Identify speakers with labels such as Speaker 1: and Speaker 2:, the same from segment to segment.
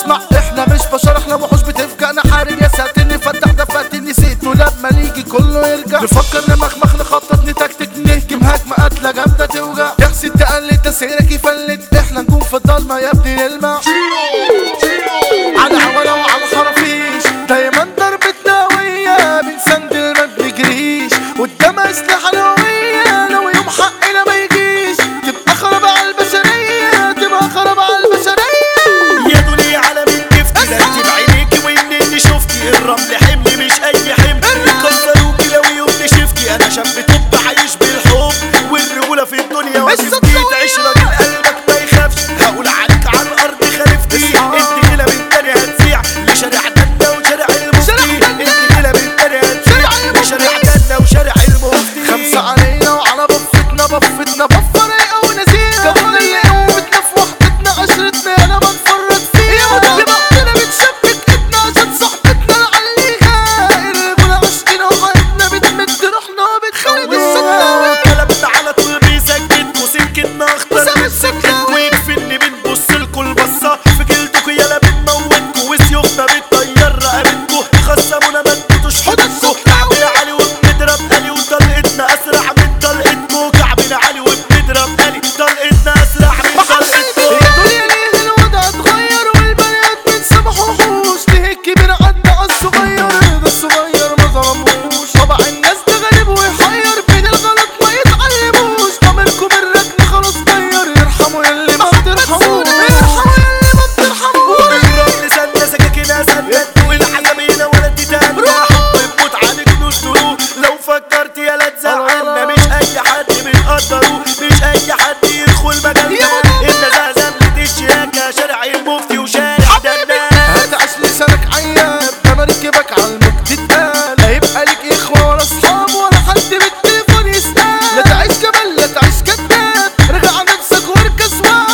Speaker 1: اسمع احنا مش بشر احنا وحوش بتفجأنا حارب يا ساتني فتح دفاتي نسيته لما نيجي كله يرجع نفكر نمخمخ نخطط نتكتك نهجم هجمة قتلة جامدة توجع تحسد تقلد تسيرك يفلت احنا نكون في الضلمة يا ابني نلمع على عوالة وعلى خرافيش دايما ضربتنا ويا بنسندل ما بنجريش قدامها اسلحة نووية لو يوم حقنا ما يجيش تبقى خراب على البشرية تبقى خراب على البشرية
Speaker 2: يا دنيا على من كفتي ده انت بعينيكي واني شفتي الرمل حمل مش اي حمل كسروكي لو يوم شفتي انا شاب طب عايش بالحب والرجوله في الدنيا وشفتي تعيش راجل قلبك ما يخافش هقول عنك على الارض خلفتي انت كده من تاني هتسيع لشارع دنا وشارع المفتي انت كده من تاني هتسيع لشارع دنا وشارع المفتي
Speaker 1: خمسة علينا وعلى بفتنا بفتنا بفر او نزيل كفنا اللي قوتنا في وحدتنا عشرتنا انا بنفرط فيها دماغنا بتشبك ايدنا عشان صحبتنا نعليها الرجولة عشقنا وحياتنا بتمد روحنا بتخلد الصدمة
Speaker 2: كلامنا على طول بيسكت وسكتنا اخطر
Speaker 1: وسام
Speaker 2: من
Speaker 1: السكة.
Speaker 2: سكت ويكفي بنبص لكم البصة في جلدكوا يالا بنموتكوا وسيوفنا بتطير رقبتكوا خصمونا ما تبوتوش حدودكوا كعبنا عالي وبنضرب قلي وطلقتنا اسرع من طلقتكوا كعبنا عالي وبنضرب قلي طلقتنا اسرع من طلقتكوا
Speaker 1: الدنيا ليه الوضع اتغير والبنات من سبح وحوش ليه الكبير عدى على الصغير ده الصغير ما ظلموش طبع الناس ده غريب ويحير بين الغلط ما يتعلموش ضميركم الركن خلاص طير يرحموا يلي ما بترحموش يرحموا يلي ما بترحموش
Speaker 2: الرمل سنة سكاكينها سنة والعزمينة ولا تتهنى حب بموت عليك نسترو لو فكرت يا لا تزعلنا مش اي حد بنقدره مش اي حد يدخل مجالنا النزازة بتشياكة شارع المفتي وشارع دنا
Speaker 1: هتعيش لسانك عياب ده مركبك على المجد اتقال هيبقى ليك اخوة ولا اصحاب ولا حد بالتليفون يستاهل لا تعيش جبل لا تعيش كداب رجع نفسك واركز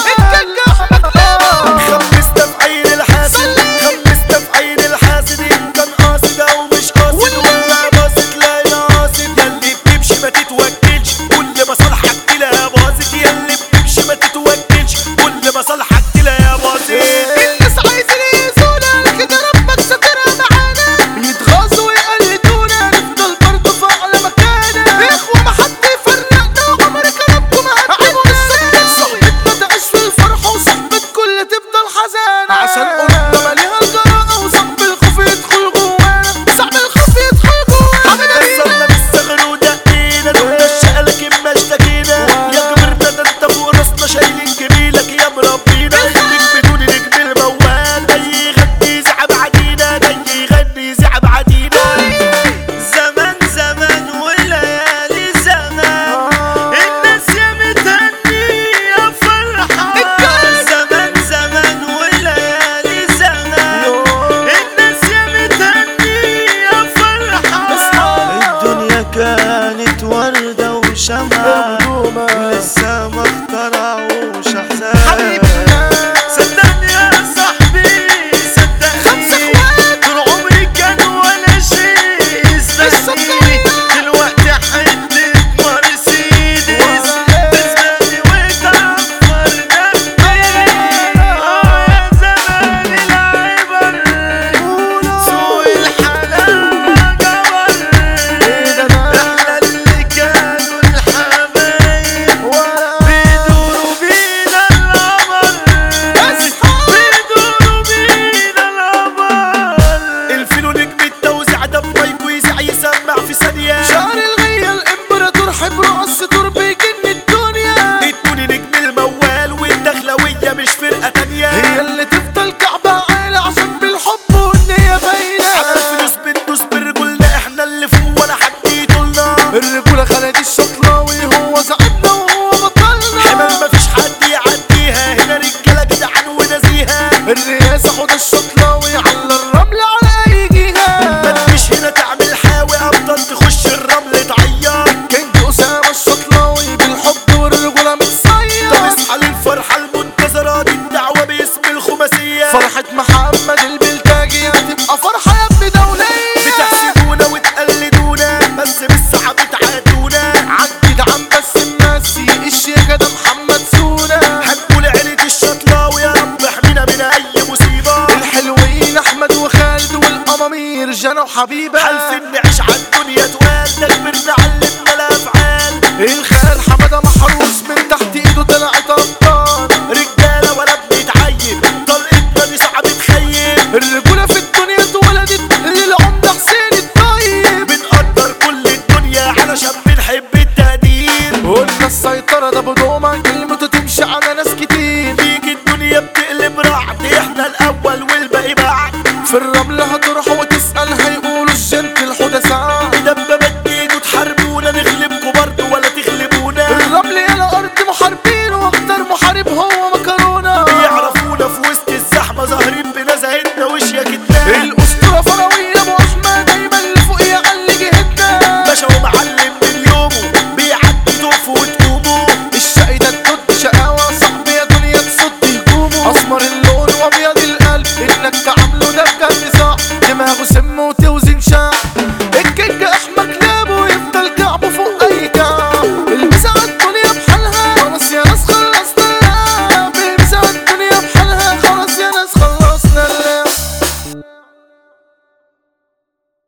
Speaker 1: واقف
Speaker 2: خمست في عين الحاسد خمست في عين الحاسد ان كان قاصد او مش قاصد ولا باصد لا يقاصد ياللي بتمشي ما تتوكلش كل مصالحك تلاقيها باظت ياللي بتمشي ما تتوكلش كل مصالحك تلاقيها باظت
Speaker 1: الناس عايزين يقيسونا لكن ربك سترها معانا يتغاظوا ويقلدونا نفضل برضه في اعلى مكانة اخوة ما حد يفرقنا وعمرك ربكم هتجيبوا السكة صاحبتنا تعيش في الفرحة وصاحبة كل تفضل حزانة عشان قلوبنا ماليها الجراءة وصاحب الخوف يدخل جوانا صاحب الخوف يدخل جوانا
Speaker 2: كسرنا بالصغر ودقينا دقنا الشقة لكن ما اشتكينا يا كبرنا ده انت فوق راسنا شايلين جميلك يا مربينا يخليك بدون نجم الموال جاي يغني زعب عدينا جاي يغني زعب عدينا زمان زمان وليالي زمان الناس يا متهني يا فرحة زمان زمان وليالي زمان الناس يا متهني يا فرحة
Speaker 3: الدنيا كانت وردة وشمعة لسه ما اخترعوش احزان
Speaker 2: صدقني يا صاحبي صدقني طول عمري كان ولا شيء يستني دلوقتي حتة مرسيدس تسبقني وتعفر دمي اه يا زمان العبر سوق الحلال جبر احنا اللي كانوا الحبايب بيدوروا بينا القمر بيدوروا بينا القمر الفيلو نجم التوزيع ده بمايك ويزع يسمع في ثانية
Speaker 1: شهر الغية الامبراطور حبر السطور بيجن الدنيا
Speaker 2: ادوني نجم الموال والدخلوية مش فرقة تانية
Speaker 1: هي اللي تفضل كعبة عيلة عشان بالحب والنية باينة
Speaker 2: حتى الفلوس بندوس برجولنا احنا اللي فوق ولا حد يطولنا
Speaker 1: الرجولة خالد الشطراوي هو ساعدنا وهو بطلنا
Speaker 2: حمل مفيش حد يعديها هنا رجالة جدعان ونزيهة
Speaker 1: الرئاسة حوض الشطراوي على الرمل على أي
Speaker 2: ما
Speaker 1: جهة
Speaker 2: تجيش هنا
Speaker 1: انا وحبيبه
Speaker 2: حالفين نعيش عالدنيا توال ده كبرنا علمنا الافعال
Speaker 1: الخال حماده محروس من تحت